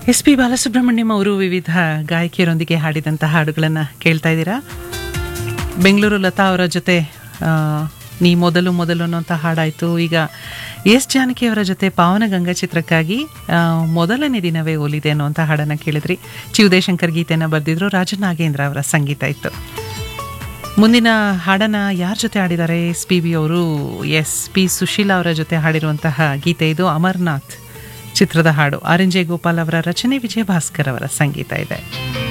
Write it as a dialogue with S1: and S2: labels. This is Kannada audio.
S1: ಎಸ್ ಪಿ ಬಾಲಸುಬ್ರಹ್ಮಣ್ಯಂ ಅವರು ವಿವಿಧ ಗಾಯಕಿಯರೊಂದಿಗೆ ಹಾಡಿದಂಥ ಹಾಡುಗಳನ್ನು ಕೇಳ್ತಾ ಇದ್ದೀರಾ ಬೆಂಗಳೂರು ಲತಾ ಅವರ ಜೊತೆ ಆ, ನೀ ಮೊದಲು ಮೊದಲು ಅನ್ನೋಂಥ ಹಾಡಾಯಿತು ಈಗ ಎಸ್ ಜಾನಕಿಯವರ ಜೊತೆ ಪಾವನಗಂಗಾ ಚಿತ್ರಕ್ಕಾಗಿ ಆ, ಮೊದಲನೇ ದಿನವೇ ಒಲಿದೆ ಅನ್ನುವಂಥ ಹಾಡನ್ನು ಕೇಳಿದ್ರಿ ಚಿ ಉದಯಶಂಕರ್ ಗೀತೆಯನ್ನು ಬರೆದಿದ್ರು ರಾಜನಾಗೇಂದ್ರ ಅವರ ಸಂಗೀತ ಇತ್ತು ಮುಂದಿನ ಹಾಡನ್ನ ಯಾರ ಜೊತೆ ಹಾಡಿದ್ದಾರೆ ಎಸ್ ಪಿ ಬಿ ಅವರು ಎಸ್ ಪಿ ಸುಶೀಲಾ ಅವರ ಜೊತೆ ಹಾಡಿರುವಂತಹ ಗೀತೆ ಇದು ಅಮರ್ನಾಥ್ ಚಿತ್ರದ ಹಾಡು ಆರ್ ಎನ್ ಜೆ ಗೋಪಾಲ್ ಅವರ ರಚನೆ ವಿಜಯ ಭಾಸ್ಕರ್ ಅವರ ಸಂಗೀತ ಇದೆ